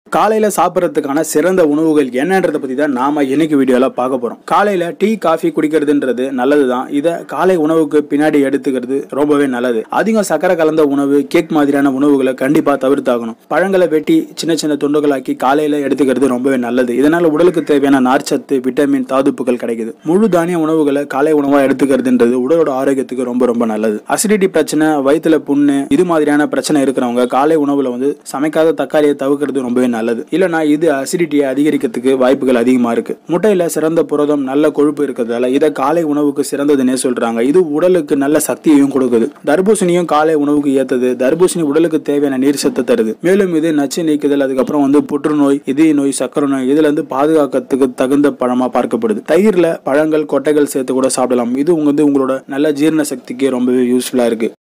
காலையில சாப்பிட்றதுக்கான சிறந்த உணவுகள் என்னன்றதை பத்தி தான் நாம இன்னைக்கு வீடியோல பார்க்க போறோம் காலையில டீ காஃபி குடிக்கிறதுன்றது நல்லதுதான் இதை காலை உணவுக்கு பின்னாடி எடுத்துக்கிறது ரொம்பவே நல்லது அதிகம் சக்கரை கலந்த உணவு கேக் மாதிரியான உணவுகளை கண்டிப்பா தவிர்த்தாகணும் பழங்களை வெட்டி சின்ன சின்ன துண்டுகளாக்கி காலையில எடுத்துக்கிறது ரொம்பவே நல்லது இதனால உடலுக்கு தேவையான நார்ச்சத்து விட்டமின் தாதுப்புகள் கிடைக்குது முழு தானிய உணவுகளை காலை உணவா எடுத்துக்கிறதுன்றது உடலோட ஆரோக்கியத்துக்கு ரொம்ப ரொம்ப நல்லது அசிடிட்டி பிரச்சனை வயிற்றுல புண்ணு இது மாதிரியான பிரச்சனை இருக்கிறவங்க காலை உணவுல வந்து சமைக்காத தக்காளியை தவிர்க்கிறது ரொம்பவே நல்லது இல்லைனா இது அசிடிட்டியை அதிகரிக்கிறதுக்கு வாய்ப்புகள் அதிகமா இருக்கு முட்டையில சிறந்த புரதம் நல்ல கொழுப்பு இருக்கிறதால இதை காலை உணவுக்கு சிறந்ததுன்னே சொல்றாங்க இது உடலுக்கு நல்ல சக்தியையும் கொடுக்குது தர்பூசணியும் காலை உணவுக்கு ஏத்தது தர்பூசணி உடலுக்கு தேவையான நீர் சத்து தருது மேலும் இது நச்சு நீக்குதல் அதுக்கப்புறம் வந்து புற்றுநோய் இதய நோய் சக்கரை நோய் இதுல இருந்து பாதுகாக்கிறதுக்கு தகுந்த பழமா பார்க்கப்படுது தயிர்ல பழங்கள் கொட்டைகள் சேர்த்து கூட சாப்பிடலாம் இது உங்க வந்து உங்களோட நல்ல ஜீரண சக்திக்கு ரொம்பவே யூஸ்ஃபுல்லா இருக்கு